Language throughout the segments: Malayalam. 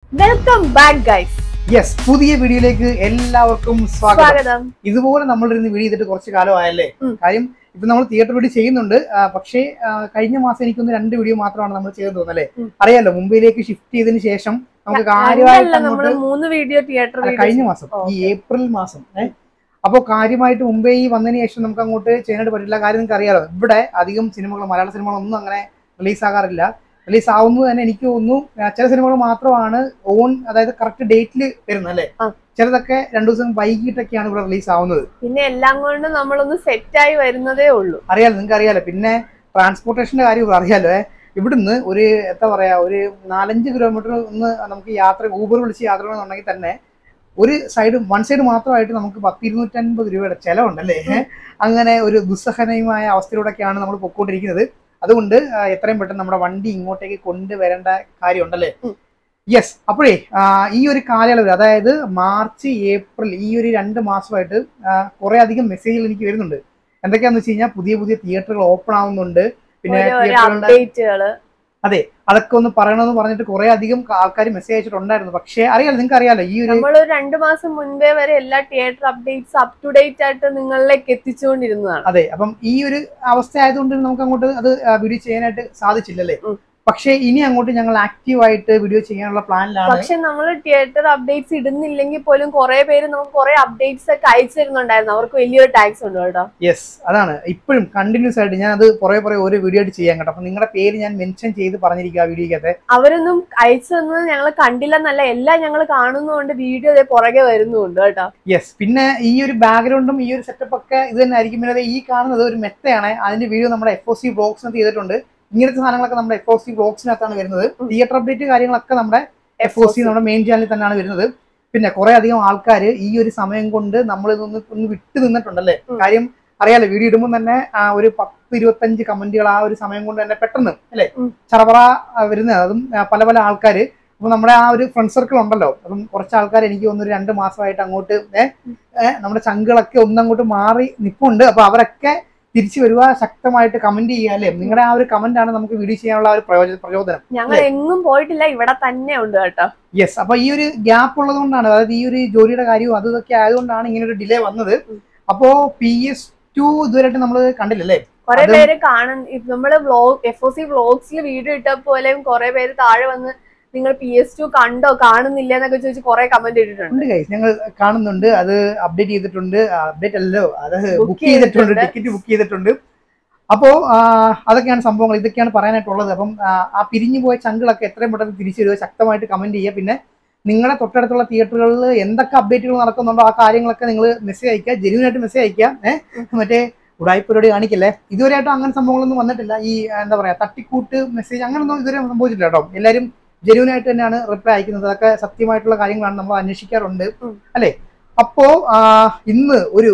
വെൽക്കം ബാക്ക് ഗൈസ് യെസ് പുതിയ വീഡിയോയിലേക്ക് എല്ലാവർക്കും സ്വാഗതം സ്വാഗതം ഇതുപോലെ നമ്മൾ ഇരുന്ന് വീഡിയോ ചെയ്തിട്ട് കുറച്ച് കാലമായല്ലേ ഉം. കാര്യം ഇപ്പൊ നമ്മൾ തിയേറ്റർ വീഡിയോ ചെയ്യുന്നുണ്ട് ആ, പക്ഷേ ആ, കഴിഞ്ഞ മാസം എനിക്കൊന്ന് രണ്ട് വീഡിയോ മാത്രമാണ് നമ്മൾ ചെയ്തു തോന്നല്ലേ ഉം. അറിയാലോ മുംബൈയിലേക്ക് ഷിഫ്റ്റ് ചെയ്തതിന് ശേഷം നമുക്ക് രണ്ടല്ല കാര്യമായിട്ട് നമ്മള് അങ്ങോട്ട് മൂന്ന് വീഡിയോ തിയേറ്റർ അല്ല, കഴിഞ്ഞ മാസം ഓ, ഈ ഏപ്രിൽ മാസം ഏഹ് അപ്പോൾ കാര്യമായിട്ട് മുംബൈ വന്നതിന് ശേഷം നമുക്ക് അങ്ങോട്ട് ചെയ്യാനായിട്ട് പറ്റില്ല കാര്യം നിങ്ങൾക്ക് അറിയാലോ ഇവിടെ അധികം സിനിമകൾ മലയാള സിനിമകളൊന്നും അങ്ങനെ റിലീസ് ആകാറില്ല റിലീസ് ആവുന്നത് തന്നെ എനിക്ക് തോന്നുന്നു ആ, ചില സിനിമകൾ മാത്രമാണ് ഓൺ അതായത് കറക്റ്റ് ഡേറ്റിൽ വരുന്നത് അല്ലേ ആ. ചിലതൊക്കെ രണ്ടു ദിവസം വൈകിട്ടൊക്കെയാണ് ഇവിടെ റിലീസ് ആവുന്നത് പിന്നെ എല്ലാം കൊണ്ടും നമ്മളൊന്ന് സെറ്റ് ആയി വരുന്നതേ ഉള്ളൂ അറിയാലോ നിങ്ങൾക്ക് അറിയാലോ പിന്നെ ട്രാൻസ്പോർട്ടേഷന്റെ കാര്യം അറിയാലോ ഏ. ഇവിടുന്ന് ഒരു എന്താ പറയാ ഒരു നാലഞ്ച് കിലോമീറ്റർ ഒന്ന് നമുക്ക് യാത്ര ഊബർ വിളിച്ച് യാത്ര ചെയ്യണമെന്നുണ്ടെങ്കിൽ തന്നെ ഒരു സൈഡ് വൺ സൈഡ് മാത്രമായിട്ട് നമുക്ക് പത്ത് ഇരുന്നൂറ്റൻപത് രൂപയുടെ ചെലവുണ്ടല്ലേ ഏ. അങ്ങനെ ഒരു ദുസ്സഹനീയമായ അവസ്ഥയിലൂടെയൊക്കെയാണ് നമ്മൾ പൊക്കോണ്ടിരിക്കുന്നത് അതുകൊണ്ട് ആ, എത്രയും പെട്ടെന്ന് നമ്മുടെ വണ്ടി ഇങ്ങോട്ടേക്ക് കൊണ്ടുവരേണ്ട കാര്യമുണ്ടല്ലേ ഉം. യെസ് അപ്പോഴേ ആ, ഈ ഒരു കാലയളവിൽ അതായത് മാർച്ച് ഏപ്രിൽ ഈ ഒരു രണ്ട് മാസമായിട്ട് കുറെ അധികം മെസ്സേജുകൾ എനിക്ക് വരുന്നുണ്ട് എന്തൊക്കെയാന്ന് വെച്ച് കഴിഞ്ഞാൽ പുതിയ പുതിയ തിയേറ്ററുകൾ ഓപ്പൺ ആവുന്നുണ്ട് പിന്നെ ഓരോ തിയേറ്ററുകളുടെ അപ്ഡേറ്റുകള് അതൊക്കെ ഒന്ന് പറയണമെന്ന് പറഞ്ഞിട്ട് കുറെ അധികം ആൾക്കാർ മെസ്സേജ് അയച്ചിട്ടുണ്ടായിരുന്നു പക്ഷേ അറിയാലോ നിങ്ങൾക്ക് അറിയാലോ ഈ ഒരു നമ്മൾ രണ്ടു മാസം മുൻപേ വരെ എല്ലാ theatre updates up to date ആയിട്ട് നിങ്ങളിലേക്ക് എത്തിച്ചുകൊണ്ടിരുന്നതാണ് അതെ അപ്പം ഈ ഒരു അവസ്ഥ ആയതുകൊണ്ട് നമുക്ക് അങ്ങോട്ട് അത് വീഡിയോ ചെയ്യാനായിട്ട് സാധിച്ചില്ലല്ലേ ഉം. പക്ഷേ ഇനി അങ്ങോട്ട് ഞങ്ങൾ ആക്റ്റീവായിട്ട് വീഡിയോ ചെയ്യാനുള്ള പ്ലാനിലാണ് പക്ഷെ നമ്മൾ തിയേറ്റർ അപ്ഡേറ്റ്സ് ഇടുന്നില്ലെങ്കിൽ പോലും കുറെ പേര് നമുക്ക് കുറെ അപ്ഡേറ്റ്സ് ഒക്കെ അയച്ചു തരുന്നുണ്ടായിരുന്നു അവർക്ക് വലിയൊരു ടാക്സ് ഉണ്ട് കേട്ടോ യെസ് അതാണ് ഇപ്പോഴും കണ്ടിന്യൂസ് ആയിട്ട് ഞാൻ അത് പുറകെ പുറകെ ഒരു വീഡിയോ ആയിട്ട് ചെയ്യാൻ കേട്ടോ അപ്പൊ നിങ്ങളുടെ പേര് ഞാൻ മെൻഷൻ ചെയ്ത് പറഞ്ഞിരിക്കുക ആ വീഡിയോക്കകത്ത് അവരൊന്നും അയച്ചു തന്നത് ഞങ്ങൾ കണ്ടില്ലെന്നല്ല എല്ലാം ഞങ്ങൾ കാണുന്നതുകൊണ്ട് വീഡിയോ അതേ പുറകെ വരുന്നുണ്ട് കേട്ടോ യെസ് പിന്നെ ഈ ഒരു ബാക്ക്ഗ്രൗണ്ടും ഈ ഒരു സെറ്റപ്പ് ഒക്കെ ഇത് തന്നെ ആയിരിക്കും പിന്നെ ദേ ഈ കാണുന്നത് ഒരു മെത്തയാണ് അതിന്റെ വീഡിയോ നമ്മുടെ എഫ് ഒ സി ബ്ലോഗ്സിനകത്ത് ചെയ്തിട്ടുണ്ട് ഇങ്ങനത്തെ സാധനങ്ങളൊക്കെ നമ്മുടെ എഫ് ഒ സി ബ്ലോഗ്സിനകത്താണ് വരുന്നത് ഉം. തിയേറ്റർ അപ്ഡേറ്റ് കാര്യങ്ങളൊക്കെ നമ്മുടെ എഫ് ഒ സി നമ്മുടെ മെയിൻ ചാനലിൽ തന്നെയാണ് വരുന്നത് പിന്നെ കുറെ അധികം ആൾക്കാർ ഈ ഒരു സമയം കൊണ്ട് നമ്മൾ ഇതൊന്ന് ഒന്ന് വിട്ടു നിന്നിട്ടുണ്ടല്ലേ ഉം. കാര്യം അറിയാലോ വീഡിയോ ഇടുമ്പോൾ തന്നെ ആ ഒരു പത്ത് ഇരുപത്തഞ്ച് കമന്റുകൾ ആ ഒരു സമയം കൊണ്ട് തന്നെ പെട്ടെന്ന് അല്ലെ ഉം. ചറപറ ആ, വരുന്നത് അതും ആ, പല പല ആൾക്കാർ അപ്പൊ നമ്മുടെ ആ ഒരു ഫ്രണ്ട് സർക്കിൾ ഉണ്ടല്ലോ അപ്പം കുറച്ച് ആൾക്കാർ എനിക്ക് തോന്നുന്നു ഒരു രണ്ട് മാസമായിട്ട് അങ്ങോട്ട് ഏഹ് ഏഹ് നമ്മുടെ ചങ്കുകളൊക്കെ ഒന്നങ്ങോട്ട് മാറി നിപ്പുണ്ട് അപ്പൊ അവരൊക്കെ തിരിച്ചു വരുക ശക്തമായിട്ട് കമന്റ് ചെയ്യുക അല്ലേ നിങ്ങളുടെ ആ ഒരു കമന്റ് ആണ് നമുക്ക് വീഡിയോ ചെയ്യാനുള്ള ആ ഒരു പ്രയോജന പ്രചോദനം ഞങ്ങൾ എങ്ങും പോയിട്ടില്ല ഇവിടെ തന്നെ ഉണ്ട് കേട്ടോ യെസ് അപ്പൊ ഈ ഒരു ഗ്യാപ്പ് ഉള്ളത് കൊണ്ടാണ് അതായത് ഈ ഒരു ജോലിയുടെ കാര്യവും അത് ഇതൊക്കെ ആയതുകൊണ്ടാണ് ഇങ്ങനെ ഒരു ഡിലേ വന്നത് ഉം. അപ്പോ പി എസ് ടു ഇതുവരെയായിട്ട് നമ്മൾ കണ്ടില്ലല്ലേ കുറെ അതും- പേര് കാണും ഇപ്പൊ നമ്മള് വ്ലോഗ് എഫ് ഒ സി വ്ലോഗ്സിൽ വീഡിയോ ഇട്ട പോലെയും കുറെ പേര് താഴെ വന്ന് നിങ്ങൾ പി എസ് ടു കണ്ടോ കാണുന്നില്ല എന്നൊക്കെ ചോദിച്ച് കുറെ കമന്റ് ഇട്ടിട്ടുണ്ട് ഉണ്ട് ഗൈസ് ഞങ്ങൾ കാണുന്നുണ്ട് അത് അപ്ഡേറ്റ് ചെയ്തിട്ടുണ്ട് അപ്ഡേറ്റ് അല്ലല്ലോ അത് Book ബുക്ക് ചെയ്തിട്ടുണ്ട് ചെയ്തിട്ടുണ്ട്. ടിക്കറ്റ് ബുക്ക് ചെയ്തിട്ടുണ്ട് അപ്പോ ആ, അതൊക്കെയാണ് സംഭവങ്ങൾ ഇതൊക്കെയാണ് പറയാനായിട്ടുള്ളത് അപ്പം ആ, ആ പിരിഞ്ഞു പോയ ചങ്കുകളൊക്കെ എത്രയും പെട്ടെന്ന് തിരിച്ചു വരിക ശക്തമായിട്ട് കമന്റ് ചെയ്യുക പിന്നെ നിങ്ങളുടെ തൊട്ടടുത്തുള്ള തിയേറ്ററുകളിൽ എന്തൊക്കെ അപ്ഡേറ്റുകൾ നടക്കുന്നുണ്ടോ ആ കാര്യങ്ങളൊക്കെ നിങ്ങൾ മെസ്സേജ് അയക്കുക ജെന്യൂൻ ആയിട്ട് മെസ്സേജ് അയക്കുക ഏഹ് മറ്റേ ഉടായ്പ പരിപാടി കാണിക്കല്ലേ ഇതുവരെയായിട്ടും അങ്ങനെ സംഭവങ്ങളൊന്നും വന്നിട്ടില്ല ഈ ആ, എന്താ പറയാ തട്ടിക്കൂട്ട് മെസ്സേജ് അങ്ങനൊന്നും ഇതുവരെ സംഭവിച്ചില്ല കേട്ടോ എല്ലാവരും ജെന്യൂൻ ആയിട്ട് തന്നെയാണ് റിപ്ലൈ അയക്കുന്നത് അതൊക്കെ സത്യമായിട്ടുള്ള കാര്യങ്ങളാണ് നമ്മൾ അന്വേഷിക്കാറുണ്ട് ഉം. അല്ലെ അപ്പോ ആ, ഇന്ന് ഒരു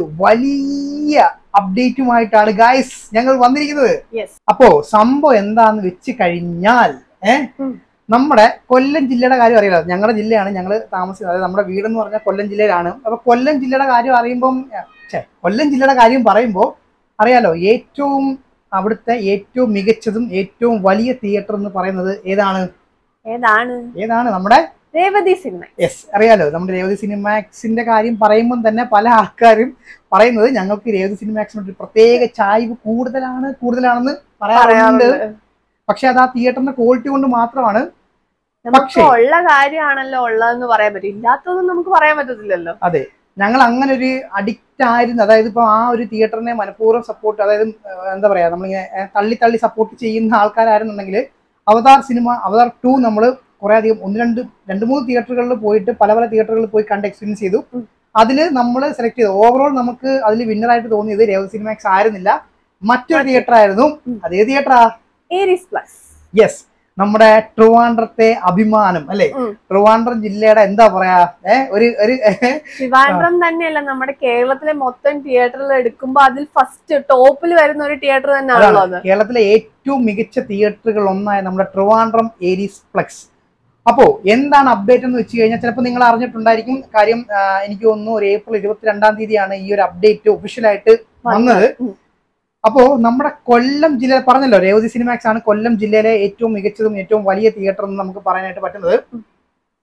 വലിയ അപ്ഡേറ്റുമായിട്ടാണ് ഗായ്സ് ഞങ്ങൾ വന്നിരിക്കുന്നത് യെസ് അപ്പോ സംഭവം എന്താന്ന് വെച്ച് കഴിഞ്ഞാൽ ഏഹ് ഉം. നമ്മുടെ കൊല്ലം ജില്ലയുടെ കാര്യം അറിയാലോ ഞങ്ങളുടെ ജില്ലയാണ് ഞങ്ങൾ താമസിക്കുന്നത് അതായത് നമ്മുടെ വീടെന്ന് പറഞ്ഞാൽ കൊല്ലം ജില്ലയിലാണ് അപ്പൊ കൊല്ലം ജില്ലയുടെ കാര്യം അറിയുമ്പം ഛെ, കൊല്ലം ജില്ലയുടെ കാര്യം പറയുമ്പോൾ അറിയാലോ ഏറ്റവും അവിടുത്തെ ഏറ്റവും മികച്ചതും ഏറ്റവും വലിയ തിയേറ്റർ എന്ന് പറയുന്നത് ഏതാണ് ഏതാണ് ഏതാണ് നമ്മുടെ രേവതി സിനിമ യെസ് അറിയാലോ നമ്മുടെ രേവതി സിനിമാക്സിന്റെ കാര്യം പറയുമ്പോൾ തന്നെ പല ആൾക്കാരും പറയുന്നത് ഞങ്ങൾക്ക് രേവതി സിനിമാക്സിന് ഒരു പ്രത്യേക ചായ്വ് കൂടുതലാണ് കൂടുതലാണെന്ന് പറയാറുണ്ട് പറയാറുണ്ട് പക്ഷെ അത് ആ തിയേറ്ററിന്റെ ക്വാളിറ്റി കൊണ്ട് മാത്രമാണ് നമുക്ക് പക്ഷേ- ഉള്ള കാര്യമാണല്ലോ ഉള്ളതെന്ന് പറയാൻ പറ്റും ഇല്ലാത്തതൊന്നും നമുക്ക് പറയാൻ പറ്റത്തില്ലല്ലോ അതെ ഞങ്ങൾ അങ്ങനെ ഒരു അഡിക്റ്റ് ആയിരുന്നു അതായത് ഇപ്പൊ ആ ഒരു തിയേറ്ററിനെ മനഃപൂർവ്വം സപ്പോർട്ട് അതായത് ഏഹ്, എന്താ പറയാ നമ്മളിങ്ങനെ ഏഹ്, തള്ളി തള്ളി സപ്പോർട്ട് ചെയ്യുന്ന ആൾക്കാരായിരുന്നുണ്ടെങ്കിൽ അവതാർ സിനിമ അവതാർ ടു നമ്മൾ കുറെ അധികം ഒന്ന് രണ്ട് രണ്ട് മൂന്ന് തിയേറ്ററുകളിൽ പോയിട്ട് പല പല തിയേറ്ററുകളിൽ പോയി കണ്ട് എക്സ്പീരിയൻസ് ചെയ്തു ഉം. അതിൽ നമ്മൾ സെലക്ട് ചെയ്തു ഓവറോൾ നമുക്ക് അതിൽ വിന്നറായിട്ട് തോന്നിയത് രേവതി സിനിമാക്സ് ആയിരുന്നില്ല മറ്റൊരു തിയേറ്റർ ആയിരുന്നു ഉം. അതേ തിയേറ്ററാ ഏരീസ് പ്ലസ് യെസ് നമ്മുടെ ട്രിവാൻഡ്രത്തെ അഭിമാനം അല്ലെ ഉം. ട്രിവാൻഡ്രം ജില്ലയുടെ എന്താ പറയാ ഏഹ് ഒരു ഒരു ട്രിവാൻഡ്രം തന്നെയല്ല നമ്മുടെ കേരളത്തിലെ മൊത്തം തിയേറ്ററിൽ എടുക്കുമ്പോ അതിൽ ഫസ്റ്റ് ടോപ്പിൽ വരുന്ന ഒരു തിയേറ്റർ തന്നെയാണല്ലോ അത് അതാണ് കേരളത്തിലെ ഏറ്റവും മികച്ച തിയേറ്ററുകൾ ഒന്നായ നമ്മുടെ ട്രിവാൻഡ്രം ഏരീസ് പ്ലക്സ് അപ്പോ എന്താണ് അപ്ഡേറ്റ് എന്ന് വെച്ച് കഴിഞ്ഞാൽ ചിലപ്പോൾ നിങ്ങൾ അറിഞ്ഞിട്ടുണ്ടായിരിക്കും കാര്യം ആ, എനിക്ക് തോന്നുന്നു ഒരു ഏപ്രിൽ ഇരുപത്തിരണ്ടാം തീയതിയാണ് ഈ ഒരു അപ്ഡേറ്റ് ഒഫീഷ്യലായിട്ട് വന്നത് ഉം. അപ്പോ നമ്മുടെ കൊല്ലം ജില്ല പറഞ്ഞല്ലോ രേവതി സിനിമാക്സ് ആണ് കൊല്ലം ജില്ലയിലെ ഏറ്റവും മികച്ചതും ഏറ്റവും വലിയ തിയേറ്റർ എന്ന് നമുക്ക് പറയാനായിട്ട് പറ്റുന്നത്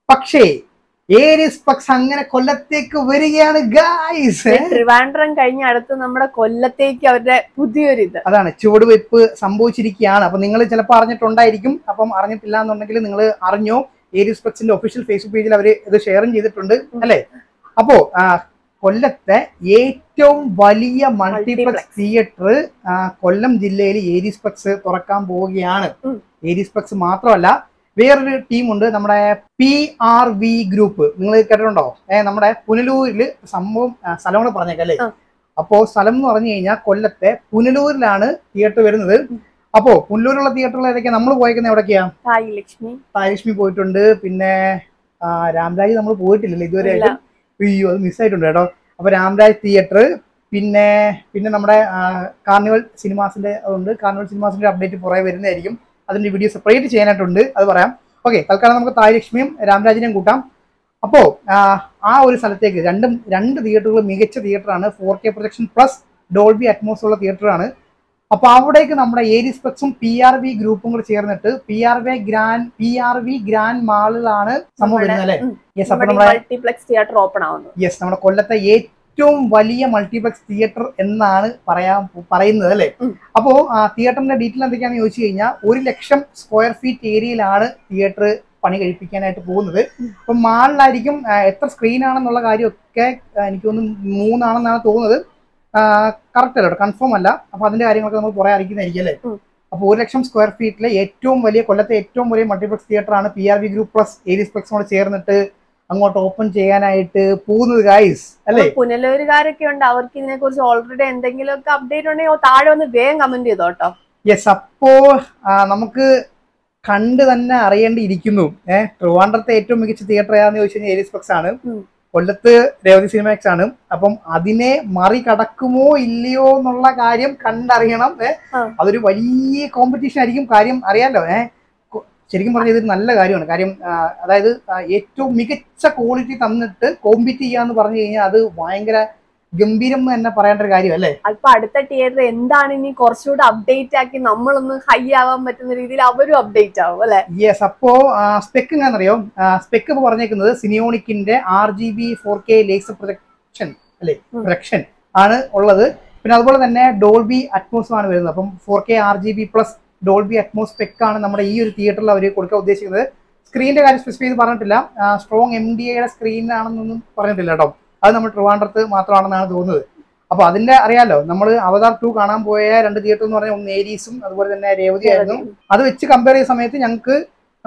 പക്ഷേ ഏരിയസ് പക്സ് അങ്ങനെ കൊല്ലത്തേക്ക് വരികയാണ് ഗായ്സ് ട്രിവാൻഡ്രം കഴിഞ്ഞ അടുത്ത് നമ്മുടെ കൊല്ലത്തേക്ക് അവരുടെ പുതിയൊരു ഇത് അതാണ് ചുവടുവയ്പ് സംഭവിച്ചിരിക്കുകയാണ് അപ്പൊ നിങ്ങൾ ചിലപ്പോൾ അറിഞ്ഞിട്ടുണ്ടായിരിക്കും അപ്പം അറിഞ്ഞിട്ടില്ല എന്നുണ്ടെങ്കിൽ നിങ്ങൾ അറിഞ്ഞോ ഏരിയസ് പക്സിന്റെ ഒഫീഷ്യൽ ഫേസ്ബുക്ക് പേജിൽ അവർ ഇത് ഷെയറും ചെയ്തിട്ടുണ്ട് അല്ലെ അപ്പോ ആ, കൊല്ലത്തെ ഏറ്റവും വലിയ മൾട്ടിപ്ലക്സ് Multiplex. തിയേറ്റർ കൊല്ലം ജില്ലയിൽ ഏരിയസ് പക്സ് തുറക്കാൻ പോവുകയാണ് ഉം. ഏരിയസ് പക്സ് മാത്രമല്ല വേറൊരു ടീമുണ്ട് നമ്മുടെ പി ആർ വി ഗ്രൂപ്പ് നിങ്ങൾ കേട്ടിട്ടുണ്ടോ ഏ നമ്മുടെ പുനലൂരില് സംഭവം ആ, സ്ഥലങ്ങൾ പറഞ്ഞേക്കാം അല്ലേ ആ. അപ്പോ സ്ഥലം എന്ന് പറഞ്ഞു കഴിഞ്ഞാൽ കൊല്ലത്തെ പുനലൂരിലാണ് തിയേറ്റർ വരുന്നത് അപ്പോ പുനലൂരുള്ള തിയേറ്ററിൽ ഏതൊക്കെയാ നമ്മൾ പോയേക്കുന്നത് എവിടേക്കാ തായി ലക്ഷ്മി തായലക്ഷ്മി പോയിട്ടുണ്ട് പിന്നെ ആ, രാംരാജ് നമ്മൾ പോയിട്ടില്ലല്ലോ ഇതുവരെ ഇല്ല. അയ്യോ അത് മിസ്സായിട്ടുണ്ട് കേട്ടോ അപ്പൊ രാംരാജ് തിയേറ്റർ പിന്നെ പിന്നെ നമ്മുടെ ആ, കാർണിവൽ സിനിമാസിന്റെ ഉണ്ട് കാർണിവൽ സിനിമാസിന്റെ അപ്ഡേറ്റ് പുറകെ വരുന്നതായിരിക്കും അതിന്റെ വീഡിയോ സെപ്പറേറ്റ് ചെയ്യാനായിട്ടുണ്ട് അത് പറയാം ഓക്കെ തൽക്കാലം നമുക്ക് തായലക്ഷ്മിയും രാംരാജിനെയും കൂട്ടാം അപ്പോ ആ, ആ ഒരു സ്ഥലത്തേക്ക് രണ്ടും രണ്ട് തിയേറ്ററുകൾ മികച്ച തിയേറ്ററാണ് four K projection plus Dolby Atmos ഉള്ള തിയേറ്ററാണ് അപ്പൊ അവിടേക്ക് നമ്മുടെ ഏരിയസ് പെക്സും പി ആർ വി ഗ്രൂപ്പും കൂടെ ചേർന്നിട്ട് P R V grand P R V grand മാളിലാണ് സംഭവം വരുന്നത് അല്ലേ യെസ് അപ്പൊ നമ്മുടെ മൾട്ടിപ്ലക്സ് തിയേറ്റർ ഓപ്പൺ ആവുന്നു യെസ് നമ്മുടെ കൊല്ലത്തെ ഏറ്റവും വലിയ മൾട്ടിപ്ലക്സ് തിയേറ്റർ എന്നാണ് പറയാൻ പറയുന്നത് അല്ലേ ഉം. അപ്പോ ആ തിയേറ്ററിന്റെ ഡീറ്റെയിൽ എന്തൊക്കെയാണെന്ന് ചോദിച്ചു കഴിഞ്ഞാൽ ഒരു ലക്ഷം സ്ക്വയർ ഫീറ്റ് ഏരിയയിലാണ് തിയേറ്റർ പണി കഴിപ്പിക്കാനായിട്ട് പോകുന്നത് അപ്പൊ മാളിലായിരിക്കും ആ, എത്ര സ്ക്രീൻ ആണെന്നുള്ള കാര്യമൊക്കെ ആ, എനിക്ക് തോന്നുന്നു മൂന്നാണെന്നാണ് തോന്നുന്നത് കറക്റ്റ് അല്ല കൺഫേം അല്ല അപ്പൊ അതിന്റെ കാര്യങ്ങളൊക്കെ നമ്മൾ കുറെ അറിയിക്കുന്നതായിരിക്കും അല്ലേ ഉം. അപ്പോൾ ഒരു ലക്ഷം സ്ക്വയർ ഫീറ്റിലെ ഏറ്റവും വലിയ കൊല്ലത്തെ ഏറ്റവും വലിയ മൾട്ടിപ്ലക്സ് തിയേറ്റർ ആണ് P R V group plus Aries plex കൂടെ ചേർന്നിട്ട് അങ്ങോട്ട് ഓപ്പൺ ചെയ്യാനായിട്ട് പോകുന്നത് ഗൈസ് അല്ലേ പുനലൂരുകാരൊക്കെ ഉണ്ട് അവർക്ക് ഇതിനെ കുറിച്ച് ഓൾറെഡി എന്തെങ്കിലുമൊക്കെ അപ്ഡേറ്റ് ഉണ്ടെങ്കിൽ താഴെ ഒന്ന് വേഗം കമന്റ് ചെയ്തോ കേട്ടോ യെസ് അപ്പോ ആ, നമുക്ക് കണ്ട് തന്നെ അറിയേണ്ടിയിരിക്കുന്നു ഏഹ് ട്രിവാൻഡ്രത്തെ ഏറ്റവും മികച്ച തിയേറ്റർ ഏതാന്ന് ചോദിച്ചു കഴിഞ്ഞാൽ ഏരിയസ് പ്ലക്സ് ആണ് ഉം. കൊല്ലത്ത് രേവതി സിനിമാക്സ് ആണ് അപ്പം അതിനെ മറികടക്കുമോ ഇല്ലയോ എന്നുള്ള കാര്യം കണ്ടറിയണം ഏഹ് ആ. അതൊരു വലിയ കോമ്പറ്റീഷൻ ആയിരിക്കും കാര്യം അറിയാലോ ഏഹ് കൊ- ശരിക്കും പറഞ്ഞാൽ ഇതൊരു നല്ല കാര്യമാണ് കാര്യം ആ, അതായത് ആ, ഏറ്റവും മികച്ച ക്വാളിറ്റി തന്നിട്ട് കോമ്പീറ്റ് ചെയ്യാന്ന് പറഞ്ഞു കഴിഞ്ഞാൽ അത് ഭയങ്കര ഗംഭീരം എന്ന് തന്നെ പറയേണ്ട ഒരു കാര്യം അല്ലേ അപ്പൊ അടുത്ത തിയേറ്റർ എന്താണ് ഇനി കുറച്ചുകൂടെ അപ്ഡേറ്റ് ആക്കി നമ്മളൊന്ന് ഹൈ ആവാൻ പറ്റുന്ന രീതിയിൽ അവരും അപ്ഡേറ്റ് ആവും അല്ലെ യെസ് അപ്പോ സ്പെക്ക് എന്താണെന്നറിയോ സ്പെക്ക് ഇപ്പൊ പറഞ്ഞേക്കുന്നത് സിനിയോണിക്കിന്റെ R G B four K laser projection അല്ലെ ഉം. പ്രൊജക്ഷൻ ആണ് ഉള്ളത് പിന്നെ അതുപോലെ തന്നെ ഡോൾബി അറ്റ്മോസ് ആണ് വരുന്നത് അപ്പം four K R G B plus Dolby Atmos spec ആണ് നമ്മുടെ ഈ ഒരു തിയേറ്ററിൽ അവർ കൊടുക്കാൻ ഉദ്ദേശിക്കുന്നത് സ്ക്രീനിന്റെ കാര്യം സ്പെസിഫൈ ചെയ്ത് പറഞ്ഞിട്ടില്ല സ്ട്രോങ് എം ഡി എയുടെ സ്ക്രീൻ ആണെന്നൊന്നും പറഞ്ഞിട്ടില്ല കേട്ടോ അത് നമ്മൾ ട്രിവാൻഡ്രത്ത് മാത്രമാണെന്നാണ് തോന്നുന്നത് അപ്പൊ അതിന്റെ അറിയാലോ നമ്മൾ അവതാർ ടു കാണാൻ പോയ രണ്ട് തിയേറ്റർ എന്ന് പറഞ്ഞാൽ ഒന്ന് ഏരീസും അതുപോലെ തന്നെ രേവതി ആയിരുന്നു അത് വെച്ച് കമ്പയർ ചെയ്ത സമയത്ത് ഞങ്ങൾക്ക്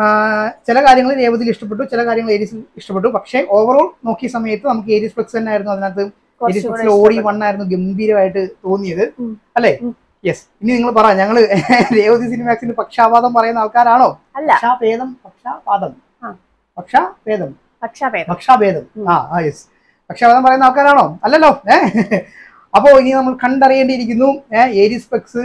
ചില കാര്യങ്ങൾ രേവതിയിൽ ഇഷ്ടപ്പെട്ടു ചില കാര്യങ്ങൾ ഏരീസിൽ ഇഷ്ടപ്പെട്ടു പക്ഷേ ഓവറോൾ നോക്കിയ സമയത്ത് നമുക്ക് ഏരീസ് ഫ്ലെക്സ് തന്നെ ആയിരുന്നു അതിനകത്ത് ഏരീസ് കുറച്ചുകൂടെ ഫ്ലെക്സിൽ ഓടി വൺ ആയിരുന്നു ഗംഭീരമായിട്ട് തോന്നിയത് ഉം. അല്ലേ ഉം. യെസ് ഇനി നിങ്ങൾ പറ ഞങ്ങള് രേവതി സിനിമാക്സിന് പക്ഷാപാതം പറയുന്ന ആൾക്കാരാണോ അല്ല പക്ഷാഭേദം പക്ഷാപാദം ആ. പക്ഷാഭേദം പക്ഷാഭേദം പക്ഷാഭേദം ഉം. ആ ആ യെസ് പക്ഷാഭേദം പറയുന്ന ആൾക്കാരാണോ അല്ലല്ലോ ഏഹ് അപ്പോ ഇനി നമ്മൾ കണ്ടറിയേണ്ടിയിരിക്കുന്നു ഏഹ് ഏരീസ് ഫ്ലെക്സ്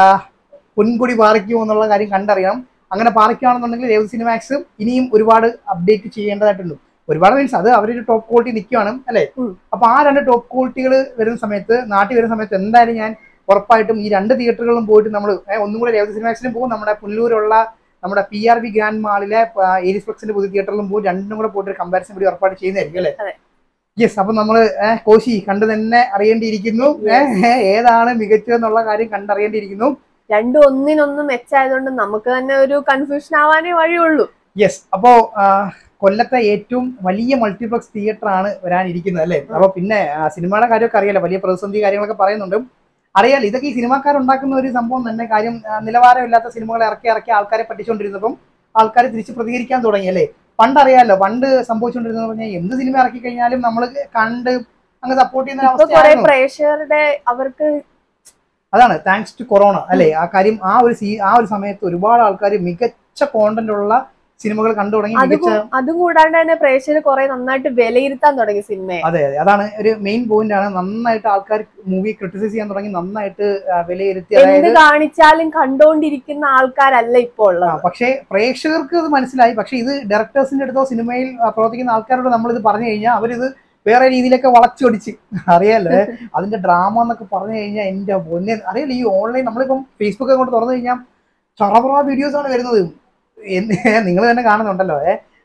പൊൻകൊടി പാറിക്കുമോ എന്നുള്ള കാര്യം കണ്ടറിയണം അങ്ങനെ പാറിക്കുകയാണെന്നുണ്ടെങ്കിൽ രേവതി സിനിമാക്സ് ഇനിയും ഒരുപാട് അപ്ഡേറ്റ് ചെയ്യേണ്ടതായിട്ടുണ്ട് ഒരുപാട് മീൻസ് അത് അവരൊരു ടോപ്പ് ക്വാളിറ്റി നിൽക്കുകയാണ് അല്ലേ ഉം. അപ്പൊ ആ രണ്ട് ടോപ്പ് ക്വാളിറ്റികൾ വരുന്ന സമയത്ത് നാട്ടിൽ വരുന്ന സമയത്ത് എന്തായാലും ഞാൻ ഉറപ്പായിട്ടും ഈ രണ്ട് തിയേറ്ററുകളിലും പോയിട്ട് നമ്മൾ ഒന്നും കൂടെ രേവതി സിനിമാക്സിലും പോകും നമ്മുടെ പുല്ലൂരുള്ള നമ്മുടെ പി ആർ ബി ഗ്രാൻഡ് മാളിലെ ഏരിയസ് ഫ്ലെക്സിന്റെ പുതിയ തിയേറ്ററിലും പോയി രണ്ടും കൂടെ പോയിട്ട് കമ്പാരിസൺ വീഡിയോ ഉറപ്പായിട്ട് ചെയ്യുന്നതായിരിക്കും അല്ലേ അതെ. യെസ് അപ്പൊ നമ്മള് ഏഹ്, കോശി കണ്ടു തന്നെ അറിയേണ്ടിയിരിക്കുന്നു ഏഹ്, ഏതാണ് മികച്ചതെന്നുള്ള കാര്യം കണ്ടറിയേണ്ടിയിരിക്കുന്നു രണ്ടും ഒന്നിനൊന്നും മെച്ചായതുകൊണ്ട് നമുക്ക് തന്നെ ഒരു കൺഫ്യൂഷൻ ആവാനേ വഴിയുള്ളൂ യെസ് അപ്പോ ആ, കൊല്ലത്തെ ഏറ്റവും വലിയ മൾട്ടിപ്ലക്സ് തിയേറ്റർ ആണ് വരാനിരിക്കുന്നത് അല്ലേ അപ്പൊ പിന്നെ ആ, സിനിമയുടെ കാര്യമൊക്കെ അറിയാലോ വലിയ പ്രതിസന്ധി കാര്യങ്ങളൊക്കെ പറയുന്നുണ്ട് അറിയാലോ ഇതൊക്കെ ഈ സിനിമാക്കാരുണ്ടാക്കുന്ന ഒരു സംഭവം തന്നെ കാര്യം ആ, നിലവാരമില്ലാത്ത സിനിമകളെ ഇറക്കി ഇറക്കി ആൾക്കാരെ പറ്റിച്ചുകൊണ്ടിരുന്നപ്പം ആൾക്കാർ തിരിച്ച് പ്രതികരിക്കാൻ തുടങ്ങി അല്ലേ പണ്ട് അറിയാലോ പണ്ട് സംഭവിച്ചുകൊണ്ടിരുന്നത് പറഞ്ഞാൽ എന്ത് സിനിമ ഇറക്കി കഴിഞ്ഞാലും നമ്മൾ കണ്ട് അങ്ങ് സപ്പോർട്ട് ചെയ്യുന്ന ഒരു ഇപ്പൊ കുറെ അവസ്ഥയായിരുന്നു പ്രേക്ഷകരുടെ അവർക്ക് അതാണ് താങ്ക്സ് ടു കൊറോണ അല്ലെ ആ കാര്യം ആ ഒരു സീ ആ ഒരു സമയത്ത് ഒരുപാട് ആൾക്കാർ മികച്ച കോണ്ടന്റ് ഉള്ള സിനിമകൾ കണ്ടു തുടങ്ങി അത് മികച്ച കൂ- അതും കൂടാണ്ട് തന്നെ പ്രേക്ഷകർ കുറെ നന്നായിട്ട് വിലയിരുത്താൻ തുടങ്ങി സിനിമയെ അതെ അതെ അതാണ് ഒരു മെയിൻ പോയിന്റ് ആണ് നന്നായിട്ട് ആൾക്കാർ മൂവി ക്രിട്ടിസൈസ് ചെയ്യാൻ തുടങ്ങി നന്നായിട്ട് ആ, വിലയിരുത്തി എന്ത് അതായത് കാണിച്ചാലും കണ്ടോണ്ടിരിക്കുന്ന ആൾക്കാരല്ല ഇപ്പോൾ ആ, ഉള്ളത് പക്ഷേ പ്രേക്ഷകർക്ക് അത് മനസ്സിലായി പക്ഷെ ഇത് ഡയറക്ടേഴ്സിന്റെ അടുത്തോ സിനിമയിൽ ആ, പ്രവർത്തിക്കുന്ന ആൾക്കാരോട് നമ്മളിത് പറഞ്ഞു കഴിഞ്ഞാൽ അവരിത് വേറെ രീതിയിലൊക്കെ വളച്ചൊടിച്ച് അറിയാലേ അതിന്റെ ഡ്രാമ എന്നൊക്കെ പറഞ്ഞു കഴിഞ്ഞാൽ എന്റെ പൊന്നെ അറിയാലോ ഈ ഓൺലൈൻ നമ്മളിപ്പം ഫേസ്ബുക്ക് അങ്ങോട്ട് തുറന്നു കഴിഞ്ഞാൽ ചറപറ വീഡിയോസ് ആണ് വരുന്നത് നിങ്ങൾ തന്നെ കാണുന്നുണ്ടല്ലോ ഏ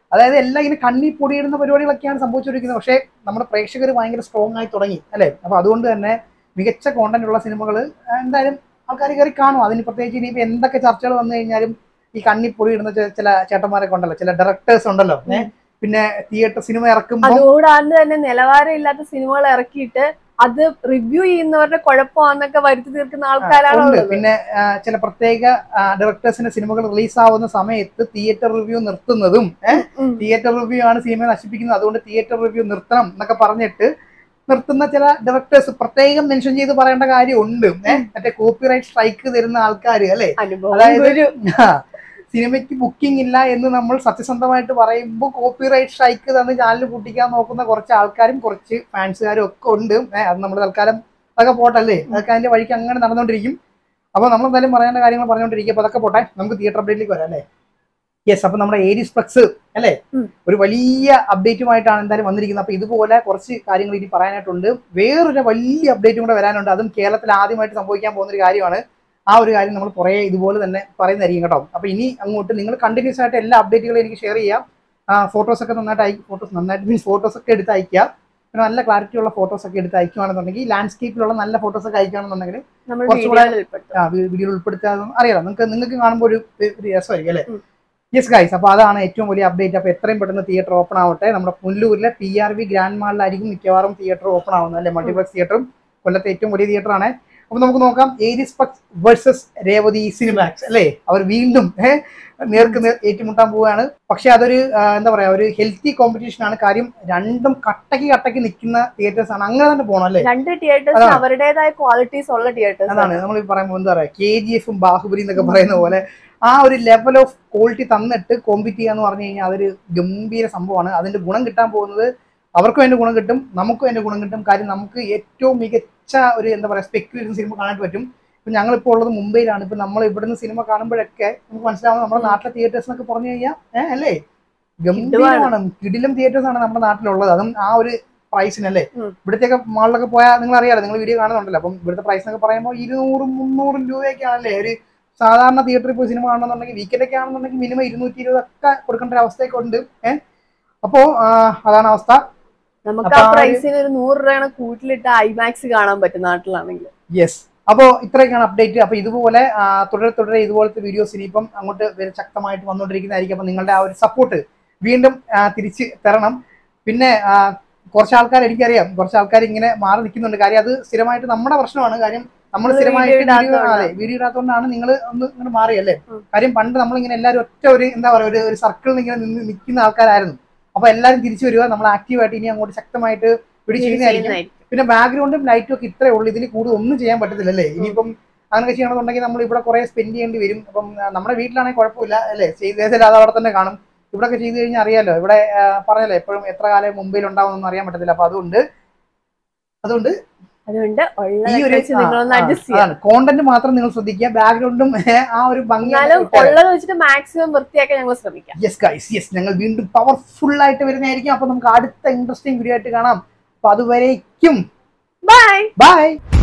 അതായത് എല്ലാം ഇങ്ങനെ കണ്ണി പൊടിയിടുന്ന പരിപാടികളൊക്കെയാണ് സംഭവിച്ചുകൊണ്ടിരിക്കുന്നത് പക്ഷേ നമ്മുടെ പ്രേക്ഷകർ ഭയങ്കര സ്ട്രോങ് ആയി തുടങ്ങി അല്ലേ അപ്പൊ അതുകൊണ്ട് തന്നെ മികച്ച കോണ്ടന്റ് ഉള്ള സിനിമകൾ എന്തായാലും ആൾക്കാർ കയറി കാണും അതിന് പ്രത്യേകിച്ച് ഇനിയിപ്പോൾ എന്തൊക്കെ ചർച്ചകൾ വന്നു കഴിഞ്ഞാലും ഈ കണ്ണി പൊടിയിടുന്ന ചെ- ചില ചേട്ടന്മാരൊക്കെ ഉണ്ടല്ലോ ചില ഡയറക്ടേഴ്സ് ഉണ്ടല്ലോ ഏ? പിന്നെ തിയേറ്റർ സിനിമ ഇറക്കുമ്പോൾ അതുകൂടാണ്ട് തന്നെ നിലവാരം ഇല്ലാത്ത സിനിമകൾ ഇറക്കിയിട്ട് അത് റിവ്യൂ ചെയ്യുന്നവരുടെ കുഴപ്പമാന്നൊക്കെ വരുത്തി തീർക്കുന്ന ആൾക്കാരാണ് ഉണ്ട് ഉള്ളത് പിന്നെ ആ, ചില പ്രത്യേക ഡയറക്ടേഴ്സിന്റെ സിനിമകൾ റിലീസ് ആവുന്ന സമയത്ത് തിയേറ്റർ റിവ്യൂ നിർത്തുന്നതും ഉം. തിയേറ്റർ റിവ്യൂ ആണ് സിനിമ നശിപ്പിക്കുന്നത് അതുകൊണ്ട് തിയേറ്റർ റിവ്യൂ നിർത്തണം എന്നൊക്കെ പറഞ്ഞിട്ട് നിർത്തുന്ന ചില ഡയറക്ടേഴ്സ് പ്രത്യേകം മെൻഷൻ ചെയ്ത് പറയേണ്ട കാര്യമുണ്ട് ഏഹ് മറ്റേ കോപ്പിറൈറ്റ് സ്ട്രൈക്ക് തരുന്ന ആൾക്കാർ അല്ലെ അനുഭവം അതായത് ഒരു സിനിമയ്ക്ക് ബുക്കിംഗ് ഇല്ല എന്ന് നമ്മൾ സത്യസന്ധമായിട്ട് പറയുമ്പോൾ കോപ്പിറൈറ്റ് സ്ട്രൈക്ക് തന്ന് ചാനൽ പൂട്ടിക്കാൻ നോക്കുന്ന കുറച്ച് ആൾക്കാരും കുറച്ച് ഫാൻസുകാരും ഒക്കെ ഉണ്ട് ഏഹ് അത് നമ്മൾ തൽക്കാലം അതൊക്കെ പോട്ടല്ലേ അതൊക്കെ അതിന്റെ വഴിക്ക് അങ്ങനെ നടന്നുകൊണ്ടിരിക്കും അപ്പോൾ നമ്മൾ എന്തായാലും പറയേണ്ട കാര്യങ്ങൾ പറഞ്ഞുകൊണ്ടിരിക്കും അപ്പോൾ അതൊക്കെ പോട്ടെ നമുക്ക് തിയേറ്റർ അപ്ഡേറ്റിലേക്ക് വരാം അല്ലേ യെസ് അപ്പോൾ നമ്മുടെ ഏരീസ് ഫ്ലക്സ് അല്ലേ ഉം. ഒരു വലിയ അപ്ഡേറ്റുമായിട്ടാണ് എന്തായാലും വന്നിരിക്കുന്നത് അപ്പോൾ ഇതുപോലെ കുറച്ച് കാര്യങ്ങൾ ഇനി പറയാനായിട്ടുണ്ട് വേറൊരു വലിയ അപ്ഡേറ്റും കൂടെ വരാനുണ്ട് അതും കേരളത്തിൽ ആദ്യമായിട്ട് സംഭവിക്കാൻ പോകുന്ന ഒരു കാര്യമാണ് ആ ഒരു കാര്യം നമ്മൾ കുറേ ഇതുപോലെ തന്നെ പറയുന്നതായിരിക്കും കേട്ടോ അപ്പോൾ ഇനി അങ്ങോട്ട് നിങ്ങൾ കണ്ടിന്യൂസ് ആയിട്ട് എല്ലാ അപ്ഡേറ്റുകളും എനിക്ക് ഷെയർ ചെയ്യാം ഫോട്ടോസ് ഒക്കെ നന്നായിട്ട് അയക്കും ഫോട്ടോസ് നന്നായിട്ട് മീൻസ് ഫോട്ടോസ് ഒക്കെ എടുത്ത് അയക്കുക പിന്നെ നല്ല ക്ലാരിറ്റി ഉള്ള ഫോട്ടോസ് ഒക്കെ എടുത്ത് അയക്കുകയാണെന്നുണ്ടെങ്കിൽ ലാൻഡ്സ്കേപ്പിലുള്ള നല്ല ഫോട്ടോസ് ഒക്കെ അയക്കുകയാണെന്നുണ്ടെങ്കിൽ നമ്മൾ കുറച്ചുകൂടെ- വീഡിയോയിൽ ഉൾപ്പെടുത്തും ആ വീഡിയോയിൽ ഉൾപ്പെടുത്താതെ അറിയാലോ നിങ്ങൾക്ക് നിങ്ങൾക്ക് കാണുമ്പോൾ ഒരു ഒരു രസമായിരിക്കും അല്ലേ ഉം. യെസ് ഗൈസ് അപ്പോൾ അതാണ് ഏറ്റവും വലിയ അപ്ഡേറ്റ് അപ്പോൾ എത്രയും പെട്ടെന്ന് തിയേറ്റർ ഓപ്പൺ ആവട്ടെ നമ്മുടെ പുല്ലൂരിലെ പി ആർ വി ഗ്രാൻഡ് മാളിലായിരിക്കും മിക്കവാറും തിയേറ്റർ ഓപ്പൺ ആവുന്നത് അല്ലെ മൾട്ടിപ്ലക്സ് തിയേറ്ററും കൊല്ലത്തെ ഏറ്റവും വലിയ തിയേറ്റർ ആണ് അപ്പോൾ നമുക്ക് നോക്കാം Aries plex versus Revathi Cinemax അല്ലേ അവർ വീണ്ടും ഏഹ്, നേർക്ക് നേർ ഏറ്റുമുട്ടാൻ പോവുകയാണ് പക്ഷെ അതൊരു ആ, എന്താ പറയാ ഒരു ഹെൽത്തി കോമ്പറ്റീഷൻ ആണ് കാര്യം രണ്ടും കട്ടക്ക് കട്ടക്ക് നിൽക്കുന്ന തിയേറ്റേഴ്സ് ആണ് അങ്ങനെ തന്നെ പോകണം അല്ലേ രണ്ട് തിയേറ്റേഴ്സ് അതാണ്. അവരുടേതായ ക്വാളിറ്റീസ് ഉള്ള തിയേറ്റേഴ്സ് അതാണ് നമ്മൾ പറയുമ്പോൾ എന്താ പറയാ കെ ജി എഫും ബാഹുബലി എന്നൊക്കെ പറയുന്ന പോലെ ആ ഒരു ലെവൽ ഓഫ് ക്വാളിറ്റി തന്നിട്ട് കോമ്പീറ്റ് ചെയ്യാന്ന് പറഞ്ഞു കഴിഞ്ഞാൽ അതൊരു ഗംഭീര സംഭവമാണ് അതിന്റെ ഗുണം കിട്ടാൻ പോകുന്നത് അവർക്കും അതിന്റെ ഗുണം കിട്ടും നമുക്കും അതിന്റെ ഗുണം കിട്ടും കാര്യം നമുക്ക് ഏറ്റവും മികച്ച ഒരു എന്താ പറയാ സ്പെക്കുലേഷൻ സിനിമ കാണാൻ പറ്റും ഇപ്പൊ ഞങ്ങളിപ്പോൾ ഉള്ളത് മുംബൈയിലാണ് ഇപ്പൊ നമ്മൾ ഇവിടുന്ന് സിനിമ കാണുമ്പോഴൊക്കെ നമുക്ക് മനസ്സിലാവുന്നത് നമ്മുടെ നാട്ടിലെ തിയേറ്റേഴ്സ് എന്നൊക്കെ പറഞ്ഞു കഴിഞ്ഞാൽ ഏഹ് അല്ലേ ഗംഭീരമാണ് കിടിലം തിയേറ്റേഴ്സ് ആണ് നമ്മുടെ നാട്ടിലുള്ളത് അതും ആ ഒരു പ്രൈസിനല്ലേ ഉം. ഇവിടത്തേക്ക് മാളിലൊക്കെ പോയാൽ നിങ്ങൾ അറിയാലോ നിങ്ങൾ വീഡിയോ കാണുന്നുണ്ടല്ലോ അപ്പം ഇവിടുത്തെ പ്രൈസ് എന്നൊക്കെ പറയുമ്പോൾ ഇരുന്നൂറും മുന്നൂറും രൂപയൊക്കെയാണല്ലേ ഒരു സാധാരണ തിയേറ്ററിൽ പോയി സിനിമ കാണണമെന്നുണ്ടെങ്കിൽ വീക്കെൻഡ് ഒക്കെ ആണെന്നുണ്ടെങ്കിൽ മിനിമം ഇരുന്നൂറ്റി ഇരുപതൊക്കെ കൊടുക്കേണ്ട ഒരു അവസ്ഥയൊക്കെ ഉണ്ട് ഏഹ് അപ്പോ ആ, അതാണ് അവസ്ഥ നമുക്ക് അപ്പൊ ആ ആ ഒരു- പ്രൈസിന് ഒരു നൂറ് രൂപയാണ് കൂട്ടിലിട്ട് ഐമാക്സ് കാണാൻ പറ്റും നാട്ടിലാണെങ്കിൽ യെസ് അപ്പോൾ ഇത്രയൊക്കെയാണ് അപ്ഡേറ്റ് അപ്പോൾ ഇതുപോലെ ആ, തുടരെ തുടരെ ഇതുപോലത്തെ വീഡിയോസ് ഇനിയിപ്പം അങ്ങോട്ട് വരെ ശക്തമായിട്ട് വന്നുകൊണ്ടിരിക്കുന്നതായിരിക്കും അപ്പോൾ നിങ്ങളുടെ ആ ഒരു സപ്പോർട്ട് വീണ്ടും ആ, തിരിച്ച് തരണം പിന്നെ ആ, കുറച്ച് ആൾക്കാർ എനിക്കറിയാം കുറച്ച് ആൾക്കാർ ഇങ്ങനെ മാറി നിൽക്കുന്നുണ്ട് കാര്യം അത് സ്ഥിരമായിട്ട് നമ്മുടെ പ്രശ്നമാണ് കാര്യം നമ്മൾ നമ്മള് സ്ഥിരമായിട്ട് video വീഡിയോ ഇടാത്തതുകൊണ്ടാണ്. അതെ വീഡിയോ ഇടാത്തതുകൊണ്ടാണ് നിങ്ങൾ ഒന്ന് ഇങ്ങനെ മാറിയല്ലേ ഉം. കാര്യം പണ്ട് നമ്മളിങ്ങനെ എല്ലാവരും ഒറ്റ ഒരു എന്താ പറയുക ഒരു ഒരു സർക്കിളിൽ ഇങ്ങനെ നിന്ന് നിൽക്കുന്ന ആൾക്കാരായിരുന്നു അപ്പൊ എല്ലാവരും തിരിച്ചു വരിക നമ്മൾ ആക്റ്റീവായിട്ട് ഇനി അങ്ങോട്ട് ശക്തമായിട്ട് വീഡിയോ ചെയ്യുന്നതായിരിക്കും ചെയ്യുന്നതായിരിക്കും പിന്നെ ബാക്ക്ഗ്രൗണ്ടും ലൈറ്റും ഒക്കെ ഇത്രേ ഉള്ളൂ ഇതിൽ കൂടുതൽ ഒന്നും ചെയ്യാൻ പറ്റത്തില്ലല്ലേ ഇനിയിപ്പം അങ്ങനെയൊക്കെ ചെയ്യണമെന്നുണ്ടെങ്കിൽ നമ്മൾ ഇവിടെ കുറെ സ്പെൻഡ് ചെയ്യേണ്ടി വരും അപ്പം ആ, നമ്മുടെ വീട്ടിലാണെങ്കിൽ കുഴപ്പമില്ല അല്ലേ ചെയ്തേച്ചാൽ അത് അവിടെ തന്നെ കാണും ഇവിടെ ഒക്കെ ചെയ്ത് കഴിഞ്ഞാൽ അറിയാലോ ഇവിടെ ആ, പറഞ്ഞല്ലോ എപ്പോഴും എത്ര കാലം മുംബൈയിൽ ഉണ്ടാവുമെന്നൊന്നും അറിയാൻ പറ്റത്തില്ല അപ്പൊ അതുകൊണ്ട് അതുകൊണ്ട് അതുകൊണ്ട് ഈ ഒരു ഉള്ളത് വെച്ച് നിങ്ങളൊന്ന് ആ, അഡ്ജസ്റ്റ് ചെയ്യാം അതാണ് കോണ്ടന്റ് മാത്രം നിങ്ങൾ ശ്രദ്ധിക്കുക ബാക്ക്ഗ്രൗണ്ടും ആ ഒരു ഭംഗി എന്നാലും ഉള്ളത് വെച്ചിട്ട് മാക്സിമം വൃത്തിയാക്കാൻ ഞങ്ങൾ ശ്രമിക്കാം യെസ് ഗൈസ് യെസ് ഞങ്ങൾ വീണ്ടും പവർഫുൾ ആയിട്ട് വരുന്നതായിരിക്കും അപ്പൊ നമുക്ക് അടുത്ത ഇൻട്രസ്റ്റിംഗ് വീഡിയോ ആയിട്ട് കാണാം അപ്പൊ അതുവരേക്കും ബൈ ബൈ